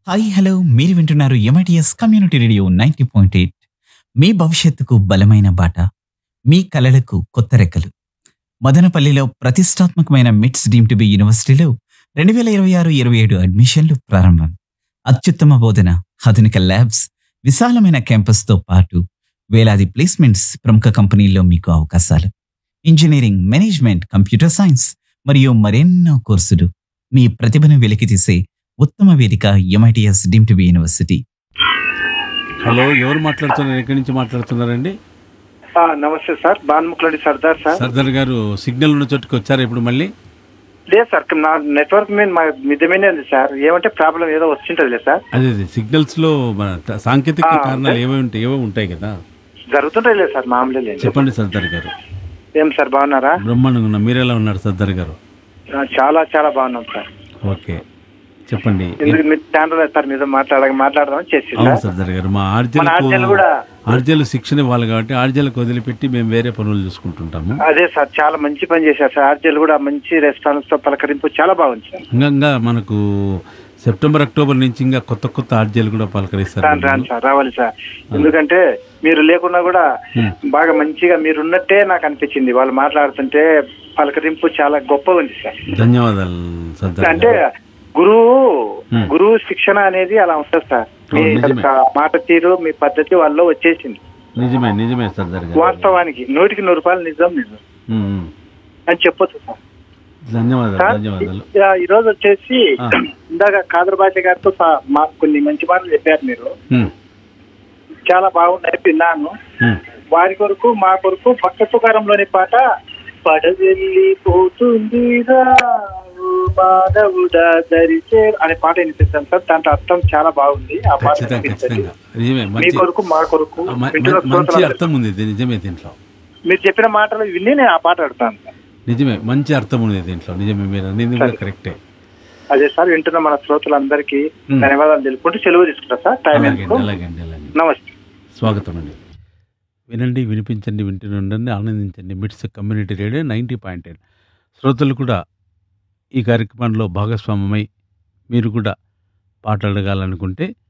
Hi hello మీరు వింటున్నారు MITS community radio ninety point eight మీ భవిష్యత్తుకు బలమైన బాట మీ కలలకు కొత్త రెక్కలు మదనపల్లిలో ప్రతిష్టాత్మకమైన మిట్స్ డీమ్ టు బి యూనివర్సిటీలో రెండు వేల ఇరవై ఆరు ఇరవై ఏడు అడ్మిషన్లు ప్రారంభం అత్యుత్తమ బోధన ఆధునిక ల్యాబ్స్ విశాలమైన క్యాంపస్తో పాటు వేలాది ప్లేస్మెంట్స్ ప్రముఖ కంపెనీల్లో మీకు అవకాశాలు ఇంజనీరింగ్ మేనేజ్మెంట్ కంప్యూటర్ సైన్స్ మరియు మరెన్నో కోర్సులు మీ ప్రతిభను వెలికితీసే ఉత్తమ వేదిక MITS deem to be university hello ఎవరు మాట్లాడుతున్నారు ఎక్కడి నుంచి మాట్లాడుతున్నారండి ఆ, నమస్తే సార్ బాన్ముఖులడి సర్దార్ సార్ సర్దార్ గారు సిగ్నల్ ఉన్న చోటుకి వచ్చారా ఇప్పుడు మళ్ళీ లేదు సార్ నా నెట్వర్క్ మీద మా మిద్దమీనే ఉంది సార్ ఏమంటే ప్రాబ్లం ఏదో వచ్చింటది లేదు సార్ అదే అదే సిగ్నల్స్ లో మన ట- సాంకేతిక ఆ, కారణాలు అంటే- ఏమేమి ఉంటాయి ఏవో ఉంటాయి కదా జరుగుతుంటది లేదు సార్ మామూలే లేదు చెప్పండి సర్దార్ గారు ఏం సార్ బాగున్నారా బ్రహ్మాండంగా ఉన్నా మీరెలా ఉన్నారు సర్దార్ గారు ఆ, చాలా చాలా బాగున్నాం సార్ ఓకే చెప్పండి ఎందుకు మీరు ఛానల్ సార్ మీతో మాట్లాడ మాట్లాడదామని చేసి అవును సర్దార్ గారు మా మన ఆర్జలకు ఆర్జీలు కూడా ఆర్జలు శిక్షణ ఇవ్వాలి కాబట్టి ఆర్జలకు వదిలిపెట్టి మేము వేరే పనులు చూసుకుంటుంటాము అదే సార్ చాలా మంచి పని చేశారు సార్ ఆర్జీలు కూడా మంచి రెస్పాన్స్ తో పలకరింపు చాలా బాగుంది సార్ ఇంకా ఇంకా మనకు సెప్టెంబర్ అక్టోబర్ నుంచి ఇంకా కొత్త కొత్త ఆర్జీలు కూడా పలకరిస్తారు రాను రాను సార్ రావాలి సార్ ఎందుకంటే మీరు లేకున్నా కూడా Hmm. బాగా మంచిగా మీరు ఉన్నట్టే నాకు అనిపించింది వాళ్ళు మాట్లాడుతుంటే పలకరింపు చాలా గొప్పగా ఉంది సార్ ధన్యవాదాలు సర్దార్ అంటే గారు గురువు Hmm. గురువు శిక్షణ అనేది అలా ఉంటుంది సార్ మీ అవును, నిజమే. యొక్క మాట తీరు మీ పద్ధతి వాళ్ళలో వచ్చేసింది నిజమే నిజమే సర్దార్ గారు వాస్తవానికి నూటికి నూరు రూపాయలు నిజం నిజం ఉమ్, ఉమ్. అని చెప్పొచ్చు సార్ ధన్యవాదాలు సార్ ధన్యవాదాలు ఈ- ఈ రోజు వచ్చేసి ఆ. ఇందాక కాదర్ భాష గారితో సా- మాకు కొన్ని మంచి మాటలు చెప్పారు మీరు ఉమ్, చాలా బాగున్నాయి విన్నాను ఉమ్. వారి కొరకు మా కొరకు భక్త తుకారంలోని పాట పడవెళ్ళిపోతుంది మాధవుడా దరిచే అనే పాట వినిపిస్తాను సార్ దాంట్లో అర్థం చాలా బాగుంది ఆ పాట ఖచ్చితంగా వినిపించండి. ఖచ్చితంగా నిజమే మీ మంచి కొరకు మా కొరకు ఆ, మ- వింటున్న మ- మంచి శ్రోతలందరికీ. అర్థం ఉంది ఇది నిజమే దీంట్లో మీరు చెప్పిన మాటలు విని నేను ఆ పాట అడుగుతాను సార్ నిజమే మంచి అర్థం ఉంది దీంట్లో నిజమే మీరు అనేది కూడా సరే. కరెక్టే అదే సార్ వింటున్న మన శ్రోతలందరికీ ఉమ్. ధన్యవాదాలు తెలుపుకుంటూ సెలవు తీసుకుంటా సార్ టైం అలాగండి ఎందుకు అలాగండి అలాగే నమస్తే స్వాగతం అండి వినండి వినిపించండి వింటూనే ఉండండి ఆనందించండి MITS community radio ninety point eight శ్రోతలు కూడా ఈ కార్యక్రమంలో భాగస్వామ్యమై మీరు కూడా పాట అడగాలనుకుంటే